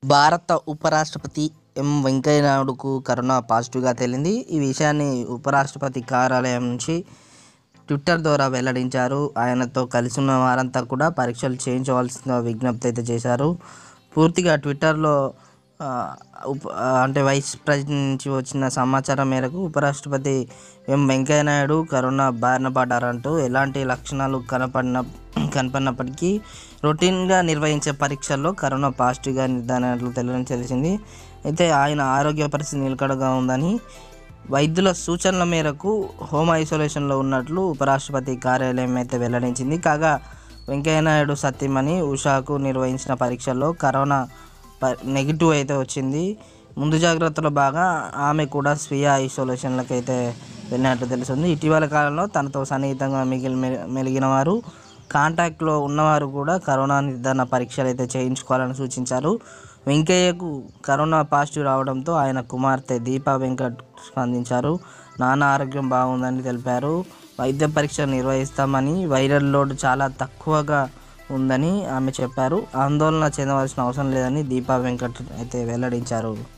భారత ఉపరాష్ట్రపతి ఎం వెంకయ్యనాయుడుకు కరోనా పాజిటివ్గా తేలింది ఈ విషయాన్ని ఉపరాష్ట్రపతి కార్యాలయం నుంచి ట్విట్టర్ ద్వారా వెల్లడించారు ఆయనతో కలిసి ఉన్న వారంతా కూడా పరీక్షలు చేయించవలసిన విజ్ఞప్తి అయితే చేశారు పూర్తిగా ట్విట్టర్లో ఆ, ఉప ఆ, అంటే వైస్ ప్రెసిడెంట్ నుంచి వచ్చిన సమాచారం మేరకు ఉపరాష్ట్రపతి ఎం వెంకయ్యనాయుడు కరోనా బారిన పడ్డారంటూ ఎలాంటి లక్షణాలు కనపడిన కనపడినప్పటికీ రొటీన్గా నిర్వహించే పరీక్షల్లో కరోనా పాజిటివ్గా నిర్ధారణలు తెలియని తెలిసింది అయితే ఆయన ఆరోగ్య పరిస్థితి నిలకడగా ఉందని వైద్యుల సూచనల మేరకు హోమ్ ఐసోలేషన్లో ఉన్నట్లు ఉపరాష్ట్రపతి కార్యాలయం అయితే వెల్లడించింది కాగా వెంకయ్యనాయుడు సత్యమణి ఉషాకు నిర్వహించిన పరీక్షల్లో కరోనా ప నెగిటివ్ అయితే వచ్చింది ముందు జాగ్రత్తలో బాగా ఆమె కూడా స్వీయ ఐసోలేషన్లకు అయితే వెళ్ళినట్లు తెలుస్తుంది ఇటీవల కాలంలో తనతో సన్నిహితంగా మిగిలి మె- మెలిగిన వారు కాంటాక్ట్లో ఉన్నవారు కూడా కరోనా నిర్ధారణ పరీక్షలు అయితే చేయించుకోవాలని సూచించారు వెంకయ్యకు కరోనా పాజిటివ్ రావడంతో ఆయన కుమార్తె దీపా వెంకట్ స్పందించారు నాన్న ఆరోగ్యం బాగుందని తెలిపారు వైద్య పరీక్ష నిర్వహిస్తామని వైరల్ లోడ్ చాలా తక్కువగా ఉందని ఆమె చెప్పారు ఆందోళన చెందవలసిన అవసరం లేదని దీపా వెంకట్ అయితే వెల్లడించారు